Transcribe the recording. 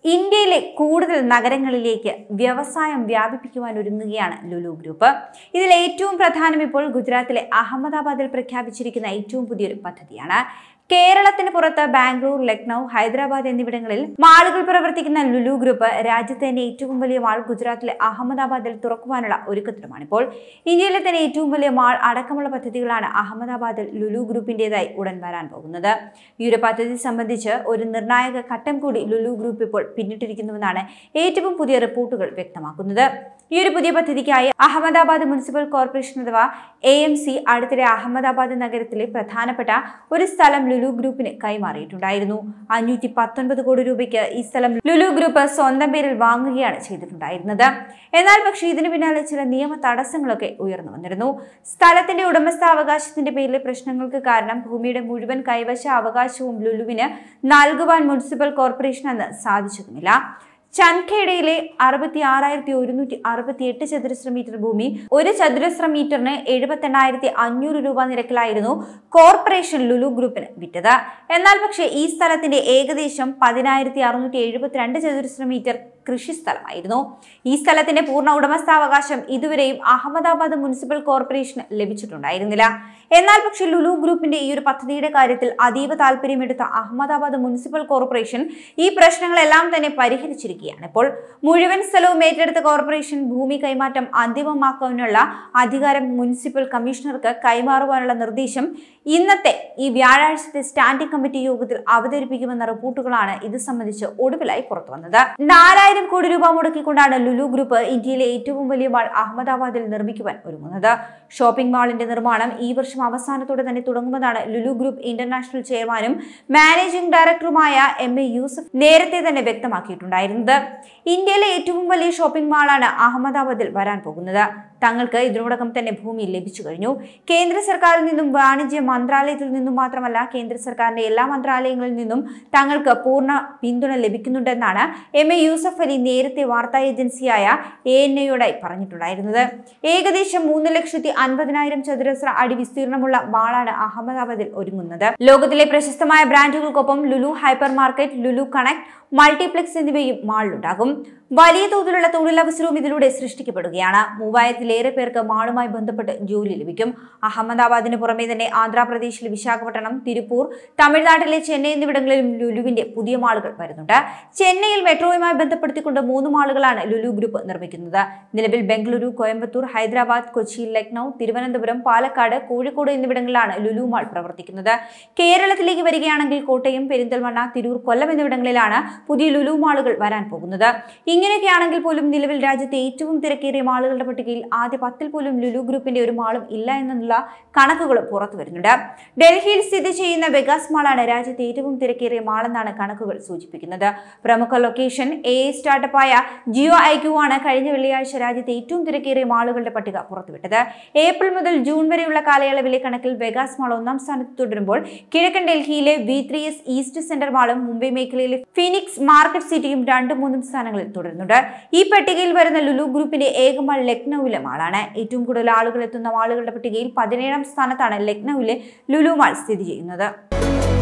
ഇന്ത്യയിലെ കൂടുതൽ നഗരങ്ങളിലേക്ക് വ്യവസായം വ്യാപിപ്പിക്കുവാൻ ഒരുങ്ങുകയാണ് ലുലു ഗ്രൂപ്പ് ഇതിൽ ഏറ്റവും പ്രധാനം ഇപ്പോൾ ഗുജറാത്തിലെ അഹമ്മദാബാദിൽ പ്രഖ്യാപിച്ചിരിക്കുന്ന ഏറ്റവും പുതിയൊരു പദ്ധതിയാണ് കേരളത്തിന് പുറത്ത് ബാംഗ്ലൂർ ലക്നൗ ഹൈദരാബാദ് എന്നിവിടങ്ങളിൽ മാളുകൾ പ്രവർത്തിക്കുന്ന ലുലു ഗ്രൂപ്പ് രാജ്യത്തെ തന്നെ ഏറ്റവും വലിയ മാൾ ഗുജറാത്തിലെ അഹമ്മദാബാദിൽ തുറക്കുവാനുള്ള ഒരുക്കത്തിലുമാണിപ്പോൾ ഇന്ത്യയിലെ തന്നെ ഏറ്റവും വലിയ മാൾ അടക്കമുള്ള പദ്ധതികളാണ് അഹമ്മദാബാദിൽ ലുലു ഗ്രൂപ്പിന്റേതായി ഉടൻ വരാൻ പോകുന്നത് ഈ ഒരു പദ്ധതി സംബന്ധിച്ച് ഒരു നിർണായക ഘട്ടം കൂടി ലുലു ഗ്രൂപ്പ് ഇപ്പോൾ പിന്നിട്ടിരിക്കുന്നുവെന്നാണ് ഏറ്റവും പുതിയ റിപ്പോർട്ടുകൾ വ്യക്തമാക്കുന്നത് ഈ ഒരു പുതിയ പദ്ധതിക്കായി അഹമ്മദാബാദ് മുനിസിപ്പൽ കോർപ്പറേഷൻ അഥവാ എ എം സി അടുത്തിടെ അഹമ്മദാബാദ് നഗരത്തിലെ പ്രധാനപ്പെട്ട ഒരു സ്ഥലം ലുലു ഗ്രൂപ്പിന് കൈമാറിയിട്ടുണ്ടായിരുന്നു അഞ്ഞൂറ്റി പത്തൊൻപത് കോടി രൂപയ്ക്ക് ഈ സ്ഥലം ലുലു ഗ്രൂപ്പ് സ്വന്തം പേരിൽ വാങ്ങുകയാണ് ചെയ്തിട്ടുണ്ടായിരുന്നത് എന്നാൽ പക്ഷേ ഇതിനു പിന്നാലെ ചില നിയമ തടസ്സങ്ങളൊക്കെ ഉയർന്നു വന്നിരുന്നു സ്ഥലത്തിന്റെ ഉടമസ്ഥാവകാശത്തിന്റെ പേരിലെ പ്രശ്നങ്ങൾക്ക് കാരണം ഭൂമിയുടെ മുഴുവൻ കൈവശ അവകാശവും ലുലുവിന് നൽകുവാൻ മുനിസിപ്പൽ കോർപ്പറേഷൻ അന്ന് സാധിച്ചതുമില്ല ചൻഖേഡയിലെ അറുപത്തി ആറായിരത്തി ഒരുന്നൂറ്റി അറുപത്തി എട്ട് ചതുരശ്ര മീറ്റർ ഭൂമി ഒരു ചതുരശ്ര മീറ്ററിന് എഴുപത്തി എണ്ണായിരത്തി അഞ്ഞൂറ് രൂപ നിരക്കിലായിരുന്നു കോർപ്പറേഷൻ ലുലു ഗ്രൂപ്പിന് വിറ്റത് എന്നാൽ പക്ഷേ ഈ സ്ഥലത്തിന്റെ ഏകദേശം പതിനായിരത്തി അറുന്നൂറ്റി എഴുപത്തിരണ്ട് ചതുരശ്ര മീറ്റർ കൃഷി സ്ഥലമായിരുന്നു ഈ സ്ഥലത്തിന്റെ പൂർണ്ണ ഉടമസ്ഥാവകാശം ഇതുവരെയും അഹമ്മദാബാദ് മുനിസിപ്പൽ കോർപ്പറേഷന് ലഭിച്ചിട്ടുണ്ടായിരുന്നില്ല എന്നാൽ പക്ഷേ ലുലു ഗ്രൂപ്പിന്റെ ഈ ഒരു പദ്ധതിയുടെ കാര്യത്തിൽ അതീവ താല്പര്യമെടുത്ത അഹമ്മദാബാദ് മുനിസിപ്പൽ കോർപ്പറേഷൻ ഈ പ്രശ്നങ്ങളെല്ലാം തന്നെ പരിഹരിച്ചിരിക്കുകയാണ് ഇപ്പോൾ മുഴുവൻ സ്ഥലവും ഏറ്റെടുത്ത കോർപ്പറേഷൻ ഭൂമി കൈമാറ്റം അന്തിമമാക്കാനുള്ള അധികാരം മുനിസിപ്പൽ കമ്മീഷണർക്ക് കൈമാറുവാനുള്ള നിർദ്ദേശം ഇന്നത്തെ ഈ വ്യാഴാഴ്ചത്തെ സ്റ്റാൻഡിംഗ് കമ്മിറ്റി യോഗത്തിൽ അവതരിപ്പിക്കുമെന്ന റിപ്പോർട്ടുകളാണ് ഇത് സംബന്ധിച്ച് ഒടുവിലായി പുറത്തു വന്നത് നാലായിരം കോടി രൂപ മുടക്കിക്കൊണ്ടാണ് ലുലു ഗ്രൂപ്പ് ഇന്ത്യയിലെ ഏറ്റവും വലിയ മാൾ അഹമ്മദാബാദിൽ നിർമ്മിക്കുവാൻ ഒരുങ്ങുന്നത് ഷോപ്പിംഗ് മാളിന്റെ നിർമ്മാണം ഈ വർഷം അവസാനത്തോടെ തന്നെ തുടങ്ങുമെന്നാണ് ലുലു ഗ്രൂപ്പ് ഇന്റർനാഷണൽ ചെയർമാനും മാനേജിംഗ് ഡയറക്ടറുമായ എം എ യൂസഫ് നേരത്തെ തന്നെ വ്യക്തമാക്കിയിട്ടുണ്ടായിരുന്നത് ഇന്ത്യയിലെ ഏറ്റവും വലിയ ഷോപ്പിംഗ് മാളാണ് അഹമ്മദാബാദിൽ വരാൻ പോകുന്നത് തങ്ങൾക്ക് ഇതിനോടകം തന്നെ ഭൂമി ലഭിച്ചു കഴിഞ്ഞു കേന്ദ്ര സർക്കാരിൽ നിന്നും വാണിജ്യ മന്ത്രാലയത്തിൽ നിന്നും മാത്രമല്ല കേന്ദ്ര സർക്കാരിന്റെ എല്ലാ മന്ത്രാലയങ്ങളിൽ നിന്നും തങ്ങൾക്ക് പൂർണ്ണ പിന്തുണ ലഭിക്കുന്നുണ്ടെന്നാണ് എം എ യൂസഫ് അലി നേരത്തെ വാർത്താ ഏജൻസിയായ എ എൻ എയോടായി പറഞ്ഞിട്ടുണ്ടായിരുന്നത് ഏകദേശം മൂന്ന് ലക്ഷത്തി അൻപതിനായിരം ചതുരശ്ര അടി വിസ്തീർണമുള്ള മാളാണ് അഹമ്മദാബാദിൽ ഒരുങ്ങുന്നത് ലോകത്തിലെ പ്രശസ്തമായ ബ്രാൻഡുകൾക്കൊപ്പം Lulu hyper market Lulu connect multiplex എന്നിവയും മാളിലുണ്ടാകും വലിയ തോതിലുള്ള തൊഴിലവസരവും ഇതിലൂടെ സൃഷ്ടിക്കപ്പെടുകയാണ് മൂവായിരത്തിലേറെ പേർക്ക് മാളുമായി ബന്ധപ്പെട്ട് ജോലി ലഭിക്കും അഹമ്മദാബാദിന് പുറമെ തന്നെ ആന്ധ്രാപ്രദേശിലെ വിശാഖപട്ടണം തിരുപ്പൂർ തമിഴ്നാട്ടിലെ ചെന്നൈ എന്നിവിടങ്ങളിലും ലുലുവിന്റെ പുതിയ മാളുകൾ വരുന്നുണ്ട് ചെന്നൈയിൽ മെട്രോയുമായി ബന്ധപ്പെടുത്തിക്കൊണ്ട് മൂന്ന് മാളുകളാണ് ലുലു ഗ്രൂപ്പ് നിർമ്മിക്കുന്നത് നിലവിൽ ബംഗളൂരു കോയമ്പത്തൂർ ഹൈദരാബാദ് കൊച്ചി ലക്നൗ തിരുവനന്തപുരം പാലക്കാട് കോഴിക്കോട് എന്നിവിടങ്ങളിലാണ് ലുലു മാൾ പ്രവർത്തിക്കുന്നത് കേരളത്തിലേക്ക് വരികയാണെങ്കിൽ കോട്ടയം പെരിന്തൽമണ്ണ തിരൂർ കൊല്ലം എന്നിവിടങ്ങളിലാണ് പുതിയ ലുലു മാളുകൾ വരാൻ പോകുന്നത് ഇങ്ങനെയൊക്കെയാണെങ്കിൽ പോലും നിലവിൽ രാജ്യത്തെ ഏറ്റവും തിരക്കേറിയ മാളുകളുടെ പട്ടികയിൽ ആദ്യ പത്തിൽ പോലും ലുലു ഗ്രൂപ്പിന്റെ ഒരു മാളും ഇല്ല എന്നുള്ള കണക്കുകളും പുറത്തു വരുന്നുണ്ട് ഡൽഹിയിൽ സ്ഥിതി ചെയ്യുന്ന വെഗാസ് മാളാണ് രാജ്യത്തെ ഏറ്റവും തിരക്കേറിയ മാളെന്നാണ് കണക്കുകൾ സൂചിപ്പിക്കുന്നത് പ്രമുഖ ലൊക്കേഷൻ എ സ്റ്റാർട്ടപ്പായ ജിയോ ഐക്യു ആണ് കഴിഞ്ഞ വെള്ളിയാഴ്ച രാജ്യത്തെ ഏറ്റവും തിരക്കേറിയ മാളുകളുടെ പട്ടിക പുറത്തുവിട്ടത് ഏപ്രിൽ മുതൽ ജൂൺ വരെയുള്ള കാലയളവിലെ കണക്കിൽ വെഗാസ് മാൾ ഒന്നാം സ്ഥാനത്ത് തുടരുമ്പോൾ കിഴക്കൻ ഡൽഹിയിലെ V three S east centre മാളും മുംബൈ മേഖലയിലെ ഫിനിക്സ് മാർക്കറ്റ് സിറ്റിയും രണ്ടും മൂന്നും സ്ഥാനങ്ങളിൽ തുടരുന്നുണ്ട് ഈ പട്ടികയിൽ വരുന്ന ലുലു ഗ്രൂപ്പിന്റെ ഏക മാൾ ലക്നൌവിലെ മാളാണ് ഏറ്റവും കൂടുതൽ ആളുകൾ എത്തുന്ന മാളുകളുടെ പട്ടികയിൽ പതിനേഴാം സ്ഥാനത്താണ് ലക്നൌവിലെ ലുലു മാൾ സ്ഥിതി ചെയ്യുന്നത്